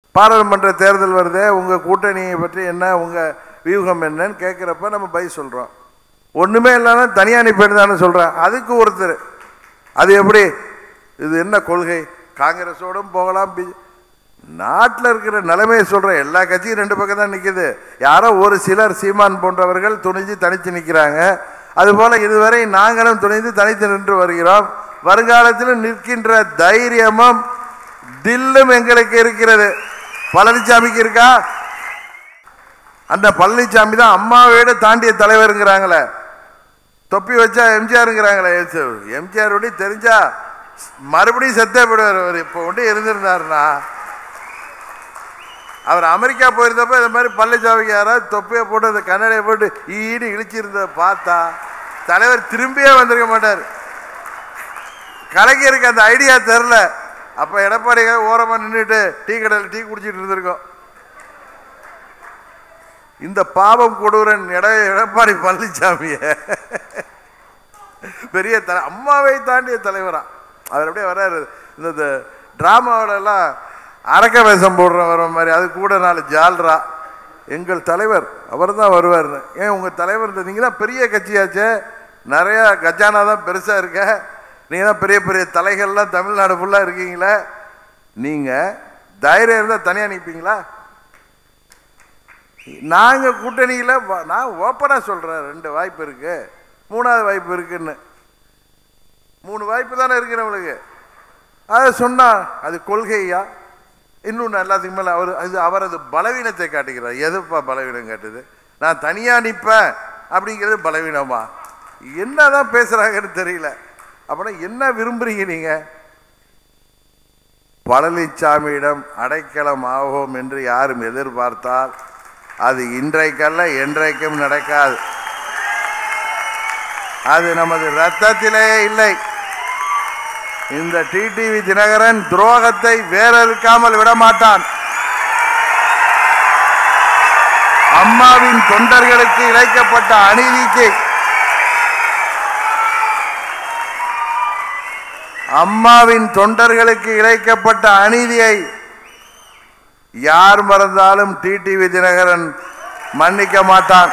பாராளுமன்ற தேர்தல் வருதே உங்கள் கூட்டணியை பற்றி என்ன உங்கள் வியூகம் என்னன்னு கேட்குறப்ப நம்ம பை சொல்கிறோம் ஒன்றுமே இல்லைன்னா தனியாக நீ தானே சொல்கிறேன் அதுக்கு ஒருத்தர் அது எப்படி இது என்ன கொள்கை காங்கிரஸோடும் போகலாம் பி நாட்டில் இருக்கிற நிலைமையை சொல்கிறேன் எல்லா கட்சியும் ரெண்டு பக்கம் தான் நிற்குது யாரோ ஒரு சிலர் சீமான் போன்றவர்கள் துணிஞ்சு தனித்து நிற்கிறாங்க அதுபோல் இதுவரை நாங்களும் துணிந்து தனித்து நின்று வருகிறோம் வருங்காலத்தில் நிற்கின்ற தைரியமும் தில்லும் எங்களுக்கு இருக்கிறது பழனிசாமிக்கு இருக்கா அந்த பழனிசாமி தான் அம்மாவை விட தாண்டிய தலைவருங்கிறாங்களே தொப்பி வச்சா எம்ஜிஆருங்கிறாங்களே எம்ஜிஆர் ஒட்டி தெரிஞ்சா மறுபடியும் செத்தே போயிடுவார் அவர் இப்போ ஒட்டி இருந்திருந்தாருன்னா அவர் அமெரிக்கா போயிருந்தப்ப இந்த மாதிரி பழனிசாமிக்கு யாராவது தொப்பியை போட்டு அந்த கண்ணடையை போட்டு ஈடு இழிச்சிருந்ததை பார்த்தா தலைவர் திரும்பியே வந்திருக்க மாட்டார் கலைஞருக்கு அந்த ஐடியா தெரில அப்போ எடப்பாடி ஓரமாக நின்றுட்டு டீ கடையில் டீ குடிச்சிட்டு இருந்திருக்கோம் இந்த பாவம் கொடூரன் எட எடப்பாடி பழனிசாமிய பெரிய தலை அம்மாவை தாண்டிய தலைவரா அவர் அப்படியே வர்றாரு இந்த டிராமாவிலலாம் அரக்க வேஷம் போடுற வர மாதிரி அது கூட நாலு ஜால்ரா எங்கள் தலைவர் அவர் தான் வருவார்னு ஏன் உங்கள் தலைவர் நீங்கள் தான் பெரிய கட்சியாச்சே நிறையா கஜானா தான் பெருசாக இருக்க நீங்கள் தான் பெரிய பெரிய தலைகள்லாம் தமிழ்நாடு ஃபுல்லாக இருக்கீங்களே நீங்கள் தைரியம் இருந்தால் தனியாக நிற்பீங்களா நாங்கள் கூட்டணியில் வ- நான் ஓப்பனாக சொல்கிறேன் ரெண்டு வாய்ப்பு இருக்கு மூணாவது வாய்ப்பு இருக்குன்னு மூணு வாய்ப்பு தானே இருக்கு நம்மளுக்கு அதை சொன்னால் அது கொள்கையா இன்னொன்று எல்லாத்துக்கு மேலே அவர் அது அவரது பலவீனத்தை காட்டுகிறார் எதுப்பா பலவீனம் காட்டுது நான் தனியாக நிற்பேன் அப்படிங்கிறது பலவீனமா என்னதான் பேசுகிறாங்கன்னு தெரியல அப்படின்னா என்ன விரும்புறீங்க நீங்கள் பழனிசாமியிடம் அடைக்கலம் ஆவோம் என்று யாரும் எதிர்பார்த்தால் அது இன்றைக்கல்ல என்றைக்கும் நடக்காது அது நமது ரத்தத்திலே இல்லை இந்த டிடிவி தினகரன் துரோகத்தை வேறறுக்காமல் விடமாட்டான் அம்மாவின் தொண்டர்களுக்கு இழைக்கப்பட்ட அநீதிக்கு அம்மாவின் தொண்டர்களுக்கு இழைக்கப்பட்ட அநீதியை யார் மறந்தாலும் டிடிவி தினகரன் மன்னிக்க மாட்டான்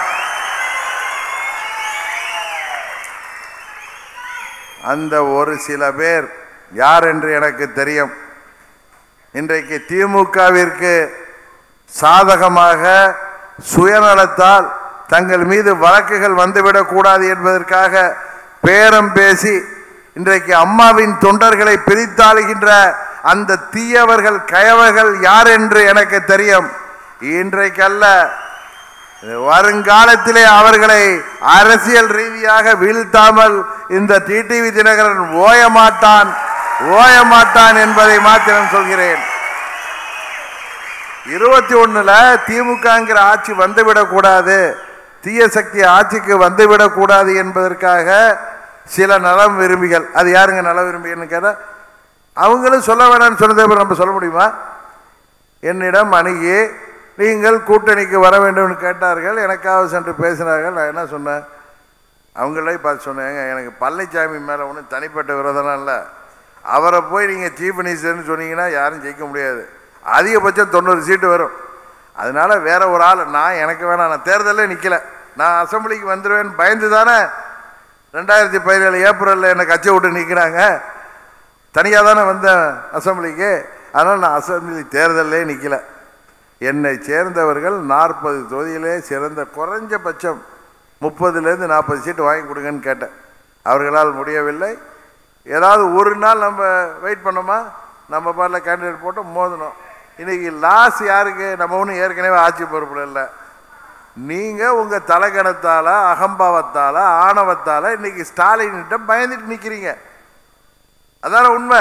அந்த ஒரு சில பேர் யார் என்று எனக்கு தெரியும் இன்றைக்கு திமுகவிற்கு சாதகமாக சுயநலத்தால் தங்கள் மீது வழக்குகள் வந்துவிடக்கூடாது என்பதற்காக பேரம் பேசி இன்றைக்கு அம்மாவின் தொண்டர்களை பிரித்தாளுகின்ற அந்த தீயவர்கள் கயவர்கள் யார் என்று எனக்கு தெரியும் இன்றைக்கல்ல வருங்காலத்திலே அவர்களை அரசியல் ரீதியாக வீழ்த்தாமல் இந்த டிடிவி தினகரன் ஓயமாட்டான் ஓயமாட்டான் என்பதை மாத்திரம் சொல்கிறேன் இருபத்தி ஒண்ணுல திமுகங்கிற ஆட்சி வந்துவிடக்கூடாது தீய சக்தி ஆட்சிக்கு வந்துவிடக்கூடாது என்பதற்காக சில நலம் விரும்பிகள் அது யாருங்க நல விரும்பிகள்னு கேட்டா அவங்களும் சொல்ல வேணாம்னு சொன்னதை அப்புறம் நம்ம சொல்ல முடியுமா என்னிடம் அணுகி நீங்கள் கூட்டணிக்கு வர வேண்டும்னு கேட்டார்கள் எனக்காக சென்று பேசினார்கள் நான் என்ன சொன்னேன் அவங்களே பார்த்து சொன்னேங்க எனக்கு பழனிசாமி மேலே ஒன்றும் தனிப்பட்ட விரோதம்லாம் இல்லை அவரை போய் நீங்கள் சீஃப் மினிஸ்டர்னு சொன்னீங்கன்னா யாரும் ஜெயிக்க முடியாது அதிகபட்சம் தொண்ணூறு சீட்டு வரும் அதனால வேற ஒரு ஆள் நான் எனக்கு வேணாம் நான் தேர்தலே நிற்கல நான் அசம்பிளிக்கு வந்துடுவேன்னு பயந்து தானே ரெண்டாயிரத்தி பதினேழு ஏப்ரலில் என்னை கட்சி விட்டு நிற்கிறாங்க தனியாக தானே வந்தேன் அசம்பிளிக்கு அதனால் நான் அசம்பிளி தேர்தலே நிற்கல என்னை சேர்ந்தவர்கள் நாற்பது தொகுதியிலே சிறந்த குறைஞ்சபட்சம் முப்பதுலேருந்து நாற்பது சீட்டு வாங்கி கொடுங்கன்னு கேட்டேன் அவர்களால் முடியவில்லை ஏதாவது ஒரு நாள் நம்ம வெயிட் பண்ணோமா நம்ம பாட்டில் கேண்டிடேட் போட்டு மோதணும் இன்னைக்கு லாஸ் யாருக்கு நம்ம ஒன்றும் ஏற்கனவே ஆட்சி பொறுப்பில் இல்லை நீங்கள் உங்கள் தலைக்கணத்தால் அகம்பாவத்தால் ஆணவத்தால் இன்னைக்கு ஸ்டாலின்கிட்ட பயந்துட்டு நிற்கிறீங்க அதான உண்மை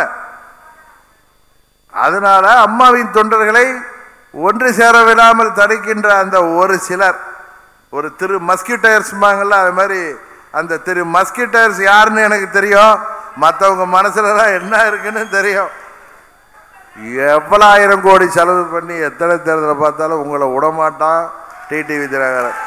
அதனால அம்மாவின் தொண்டர்களை ஒன்று சேர விடாமல் தடுக்கின்ற அந்த ஒரு சிலர் ஒரு திரு மஸ்கிட்டயர்ஸ்மாங்கல்ல அது மாதிரி அந்த திரு மஸ்கிட்டயர்ஸ் யாருன்னு எனக்கு தெரியும் மற்றவங்க மனசுலலாம் என்ன இருக்குன்னு தெரியும் எவ்வளோ ஆயிரம் கோடி செலவு பண்ணி எத்தனை தேர்தலை பார்த்தாலும் உங்களை விடமாட்டான் டிடிவி தினகரன்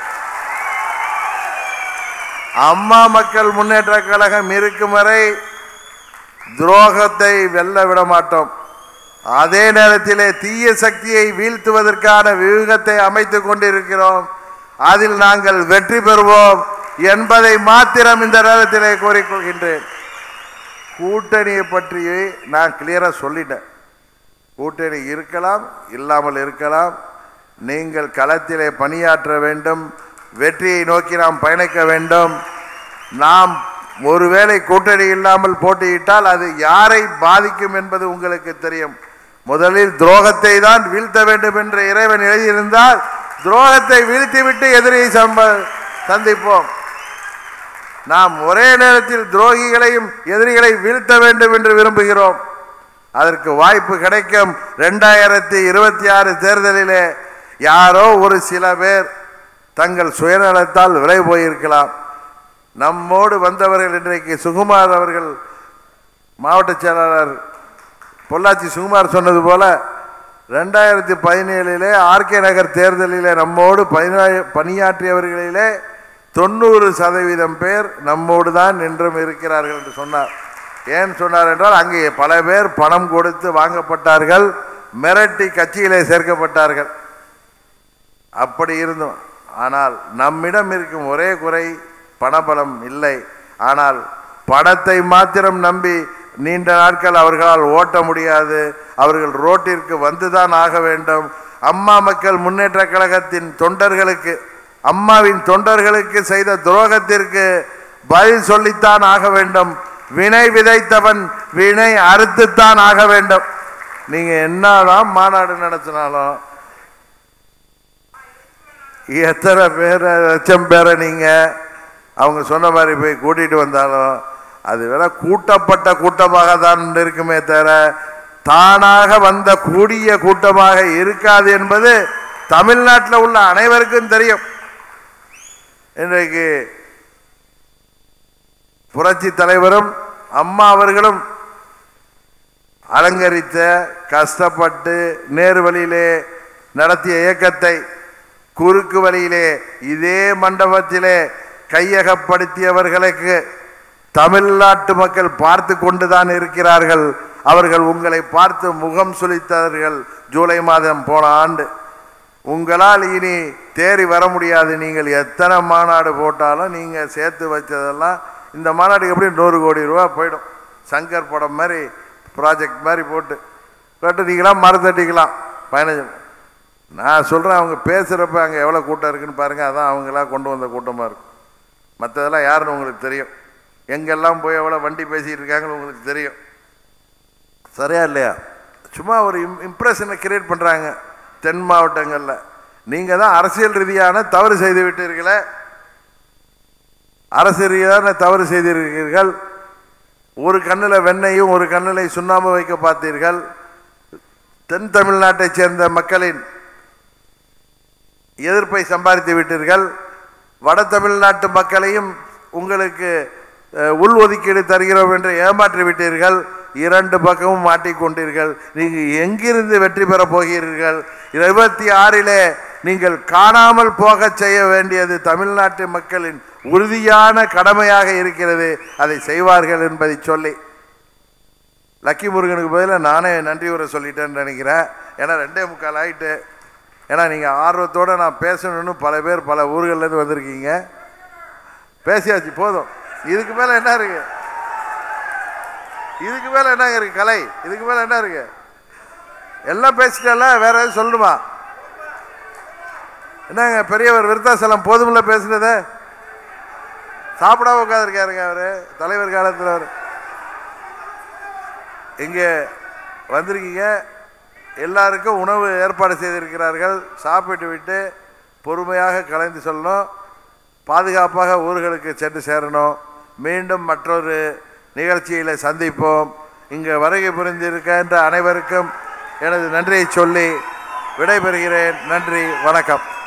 அம்மா மக்கள் முன்னேற்ற கழகம் இருக்கும் வரை துரோகத்தை வெல்ல விட மாட்டோம் அதே நேரத்திலே தீய சக்தியை வீழ்த்துவதற்கான வியூகத்தை அமைத்துக் கொண்டிருக்கிறோம் அதில் நாங்கள் வெற்றி பெறுவோம் என்பதை மாத்திரம் இந்த நேரத்திலே கூறிக்கொள்கின்றேன் கூட்டணியை பற்றி நான் கிளியரா சொல்லிட்டேன் கூட்டணி இருக்கலாம் இல்லாமல் இருக்கலாம் நீங்கள் களத்திலே பணியாற்ற வேண்டும் வெற்றியை நோக்கி நாம் பயணிக்க வேண்டும் நாம் ஒருவேளை கூட்டணி இல்லாமல் போட்டியிட்டால் அது யாரை பாதிக்கும் என்பது உங்களுக்கு தெரியும் முதலில் துரோகத்தை தான் வீழ்த்த வேண்டும் என்று இறைவன் எழுதியிருந்தால் துரோகத்தை வீழ்த்திவிட்டு எதிரியை சம்ப சந்திப்போம் நாம் ஒரே நேரத்தில் துரோகிகளையும் எதிரிகளை வீழ்த்த வேண்டும் என்று விரும்புகிறோம் அதற்கு வாய்ப்பு கிடைக்கும் ரெண்டாயிரத்தி இருபத்தி ஆறு தேர்தலிலே யாரோ ஒரு சில பேர் தங்கள் சுயநலத்தால் விலை போயிருக்கலாம் நம்மோடு வந்தவர்கள் இன்றைக்கு சுகுமார் அவர்கள் மாவட்ட செயலாளர் பொள்ளாச்சி சுகுமார் சொன்னது போல ரெண்டாயிரத்தி பதினேழிலே ஆர்கே நகர் தேர்தலிலே நம்மோடு பதினா- பணியாற்றியவர்களிலே தொண்ணூறு சதவீதம் பேர் நம்மோடு தான் இன்றும் இருக்கிறார்கள் என்று சொன்னார் ஏன் சொன்னார் என்றால் அங்கே பல பேர் பணம் கொடுத்து வாங்கப்பட்டார்கள் மிரட்டி கட்சியிலே சேர்க்கப்பட்டார்கள் அப்படி இருந்தும் ஆனால் நம்மிடம் இருக்கும் ஒரே குறை பணபலம் இல்லை ஆனால் பணத்தை மாத்திரம் நம்பி நீண்ட நாட்கள் அவர்களால் ஓட்ட முடியாது அவர்கள் ரோட்டிற்கு வந்துதான் ஆக வேண்டும் அம்மா மக்கள் முன்னேற்ற கழகத்தின் தொண்டர்களுக்கு அம்மாவின் தொண்டர்களுக்கு செய்த துரோகத்திற்கு பதில் சொல்லித்தான் ஆக வேண்டும் வினை விதைத்தவன் வினை அறுத்துத்தான் ஆக வேண்டும் நீங்க என்னதான் மாநாடு நடத்தினாலும் எத்தனை பேரை லட்சம் பேரை நீங்க அவங்க சொன்ன மாதிரி போய் கூட்டிட்டு வந்தாலும் அது வேற கூட்டப்பட்ட கூட்டமாக தான் இருக்குமே தவிர தானாக வந்த கூடிய கூட்டமாக இருக்காது என்பது தமிழ்நாட்டில் உள்ள அனைவருக்கும் தெரியும் இன்றைக்கு புரட்சி தலைவரும் அம்மா அவர்களும் அலங்கரித்த கஷ்டப்பட்டு நேரு வழியிலே நடத்திய இயக்கத்தை குறுக்கு வழியிலே இதே மண்டபத்திலே கையகப்படுத்தியவர்களுக்கு தமிழ்நாட்டு மக்கள் பார்த்து கொண்டுதான் இருக்கிறார்கள் அவர்கள் உங்களை பார்த்து முகம் சுளித்தார்கள் ஜூலை மாதம் போன ஆண்டு உங்களால் இனி தேறி வர முடியாது நீங்கள் எத்தனை மாநாடு போட்டாலும் நீங்கள் சேர்த்து வச்சதெல்லாம் இந்த மாநாடுக்கு எப்படி நூறு கோடி ரூபா போயிடும் சங்கர் படம் மாதிரி ப்ராஜெக்ட் மாதிரி போட்டு போட்டு நீங்களாம் மறுத்தட்டிக்கலாம் பதினஞ்சு நான் சொல்கிறேன் அவங்க பேசுகிறப்ப அங்கே எவ்வளோ கூட்டம் இருக்குன்னு பாருங்கள் அதான் அவங்களா கொண்டு வந்த கூட்டமாக இருக்கும் மற்றதெல்லாம் யாருன்னு உங்களுக்கு தெரியும் எங்கெல்லாம் போய் எவ்வளோ வண்டி பேசிகிட்டு இருக்காங்கன்னு உங்களுக்கு தெரியும் சரியா இல்லையா சும்மா ஒரு இம் இம்ப்ரெஷனை கிரியேட் பண்ணுறாங்க தென் மாவட்டங்களில் நீங்கள் தான் அரசியல் ரீதியான தவறு செய்து விட்டீர்களே அரசியல் ரீதியான தவறு செய்திருக்கிறீர்கள் ஒரு கண்ணில் வெண்ணையும் ஒரு கண்ணில் சுண்ணாம்பு வைக்க பார்த்தீர்கள் தென் தமிழ்நாட்டைச் சேர்ந்த மக்களின் எதிர்ப்பை சம்பாதித்து விட்டீர்கள் வட தமிழ்நாட்டு மக்களையும் உங்களுக்கு அஹ், உள் ஒதுக்கீடு தருகிறோம் என்று ஏமாற்றி விட்டீர்கள் இரண்டு பக்கமும் மாட்டிக்கொண்டீர்கள் நீங்கள் எங்கிருந்து வெற்றி பெறப் போகிறீர்கள் இருபத்தி ஆறிலே நீங்கள் காணாமல் போகச் செய்ய வேண்டியது தமிழ்நாட்டு மக்களின் உறுதியான கடமையாக இருக்கிறது அதை செய்வார்கள் என்பதை சொல்லி லக்கி முருகனுக்கு பதிலாக நானே நன்றி உரை சொல்லிட்டேன்னு நினைக்கிறேன் ஏன்னா ரெண்டே முக்கால் ஆயிட்டு ஏன்னா நீங்கள் ஆர்வத்தோடு நான் பேசணும்னு பல பேர் பல ஊர்கள்லேருந்து வந்திருக்கீங்க பேசியாச்சு போதும் இதுக்கு மேலே என்ன இருக்கு இதுக்கு மேலே என்னங்க இருக்கு கலை இதுக்கு மேலே என்ன இருக்கு எல்லாம் பேசிட்டல வேற எதுவும் சொல்லணுமா என்னங்க பெரியவர் விருத்தாசலம் போதுமில்ல பேசுனது சாப்பிடாம உட்காந்துருக்காருங்க அவரு தலைவர் காலத்தில் அவர் இங்கே வந்திருக்கீங்க எல்லாருக்கும் உணவு ஏற்பாடு செய்திருக்கிறார்கள் சாப்பிட்டு விட்டு பொறுமையாக கலந்து சொல்லணும் பாதுகாப்பாக ஊர்களுக்கு சென்று சேரணும் மீண்டும் மற்றொரு நிகழ்ச்சியில் சந்திப்போம் இங்கே வருகை புரிந்திருக்கின்ற அனைவருக்கும் எனது நன்றியை சொல்லி விடைபெறுகிறேன் நன்றி வணக்கம்